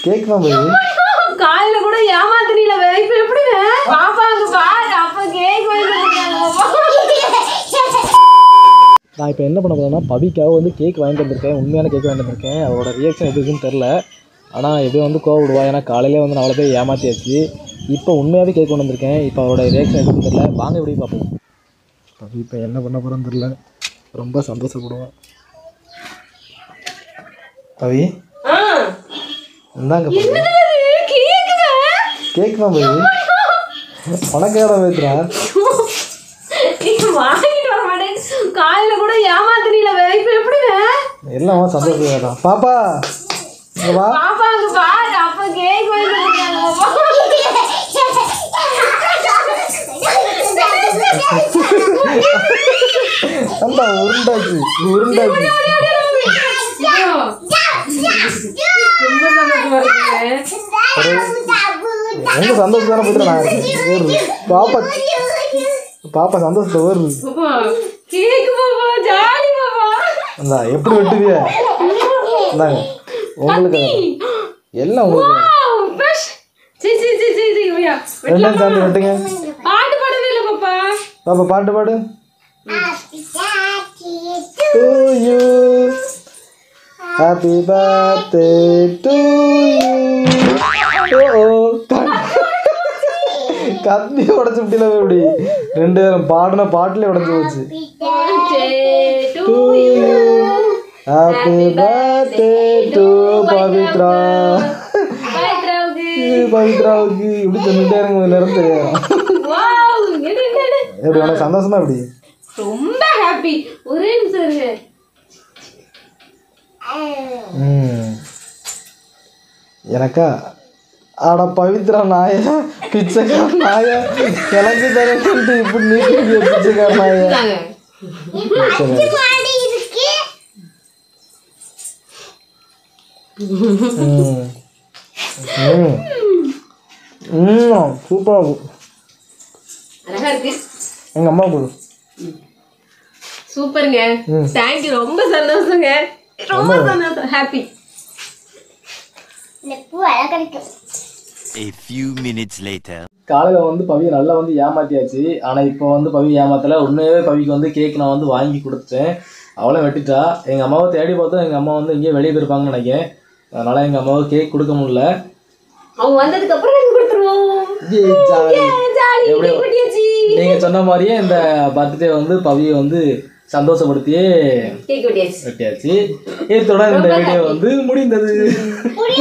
Cake தான் போய் காலையில கூட ஏமாத்தினில இப்ப எப்படி பாப்பா அங்க பாரு அப்ப கேக் நான் இப்போ என்ன பண்ண போறேன்னா பவிக்காக வந்து கேக் வாங்கிட்டு வந்திருக்கேன் உண்மையான கேக் வாங்கிட்டு வந்திருக்கேன் அவரோட ரியாக்ஷன் எப்படி இருக்குன்னு தெரில ஆனால் எப்படியும் வந்து கோவப்படுவா ஏன்னா காலையிலே வந்து நான் அவளை போய் ஏமாத்தியாச்சு இப்போ உண்மையாகவே கேக் கொண்டு வந்திருக்கேன் இப்போ அவரோட ரியாக்ஷன் எப்படின்னு தெரில வாங்க எப்படி பார்ப்போம் பவி இப்போ என்ன பண்ண போகிறோன்னு தெரில ரொம்ப சந்தோஷப்படுவான் பவி இந்தாங்க பவி கேக் தான் பவி உனக்கு எவ்வளோ பேசுகிறா வாங்கிட்டு வர மாட்டேன் காலையில கூட ஏமாத்தினில இப்ப எப்படி எல்லாமே சந்தோஷம் தான் பாப்பா இங்க வா பாப்பா அங்க பாரு அப்ப கேக் அந்த உருண்டாச்சு உருண்டாச்சு ரொம்ப சந்தோஷமா இருக்குங்க ரொம்ப சந்தோஷம் தானே போயிட்டு நான் வருது பாப்பா பாப்பா சந்தோஷத்தை வருது பாப்பா கேக் பாப்பா ஜாலி பாப்பா இந்தா எப்படி வெட்டுவிய இந்தாங்க உங்களுக்கு எல்லாம் உங்களுக்கு Wow, fresh. சரி சரி சரி சரி சரி ஐயா ரெண்டும் சேர்ந்து வெட்டுங்க பாட்டு பாடவே இல்லை பாப்பா பாப்பா பாட்டு பாடு to you happy birthday to you ஓ கத்தி உடச்சு விட்டீங்களா எப்படி ரெண்டு பேரும் பாடின பாட்டுல உடச்சு போச்சு to you happy birthday to Pavithra பவித்ராவுக்கு இப்படி சொல்லிட்டே இருங்க நேரம் தெரியாது எப்படி உனக்கு சந்தோஷமா எப்படி ரொம்ப ஹாப்பி ஒரே நிமிஷம் இருங்க ம். எனக்கா அட பவித்ரா நாய பிச்சைக்கார நாய எனக்கு தரேன்ட்டு இப்படி நீட்டு பிச்சைக்கார நாய இந்தாங்க. சரி. ம். ம். ம் சூப்பராக இருக்கும் அழகா இருக்கு எங்கள் அம்மா கொடு சூப்பருங்க ம். தேங்க்யூ ரொம்ப சந்தோஷங்க ரொம்ப சந்தோஷம் happy A few minutes later. காலையில் வந்து பவியை நல்லா வந்து ஏமாத்தியாச்சு ஆனால் இப்போ வந்து பவி ஏமாத்தலை உண்மையாகவே பவிக்கு வந்து கேக் நான் வந்து வாங்கி கொடுத்துட்டேன் அவளும் வெட்டிட்டா எங்கள் அம்மாவை தேடி பார்த்தா எங்கள் அம்மா வந்து எங்கேயோ வெளியே போயிருப்பாங்கன்னு நினைக்கிறேன் அதனால் எங்கள் அம்மாவுக்கு கேக் கொடுக்க முடியல அவங்க வந்ததுக்கு அப்புறம் நாங்க கொடுத்துருவோம் ஏய், ஜாலி. ஜாலி எப்படியோ குட்டியாச்சி நீங்கள் சொன்ன மாதிரியே இந்த பர்த்டே வந்து பவியை வந்து சந்தோஷப்படுத்தியே கேக் குட்டியாச்சி வெட்டியாச்சு இதோட இந்த வீடியோ வந்து முடிந்தது